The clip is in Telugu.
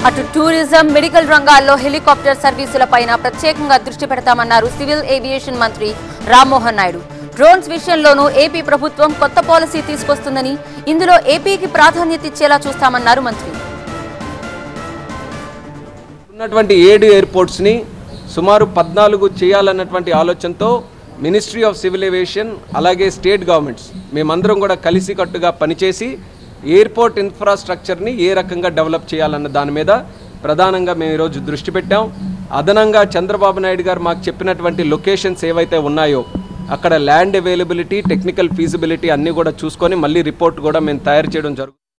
అటు టూరిజం మెడికల్ రంగాల్లో హెలికాప్టర్ సర్వీసులపైన ప్రత్యేకంగా దృష్టి పెడతామన్నారు సివిల్ ఏవియేషన్ మంత్రి రామ్మోహన్ నాయుడు డ్రోన్స్ విషయంలోనూ ఏపీ ప్రభుత్వం కొత్త పాలసీ తీసుకొస్తుందని ఇందులో ఏపీకి ప్రాధాన్యత ఇచ్చేలా చూస్తామన్నారు మంత్రి ఉన్నటువంటి ఏడు ఎయిర్పోర్ట్స్ని సుమారు పద్నాలుగు చేయాలన్నటువంటి ఆలోచనతో మినిస్ట్రీ ఆఫ్ సివిల్ ఏవియేషన్ అలాగే స్టేట్ గవర్నమెంట్స్ మేమందరం కూడా కలిసికట్టుగా పనిచేసి ఎయిర్పోర్ట్ ఇన్ఫ్రాస్ట్రక్చర్ని ఏ రకంగా డెవలప్ చేయాలన్న దాని మీద ప్రధానంగా మేము ఈరోజు దృష్టి పెట్టాం అదనంగా చంద్రబాబు నాయుడు గారు మాకు చెప్పినటువంటి లొకేషన్స్ ఏవైతే ఉన్నాయో అక్కడ ల్యాండ్ అవైలబిలిటీ టెక్నికల్ ఫీజిబిలిటీ అన్నీ కూడా చూసుకొని మళ్ళీ రిపోర్ట్ కూడా మేము తయారు చేయడం జరుగుతుంది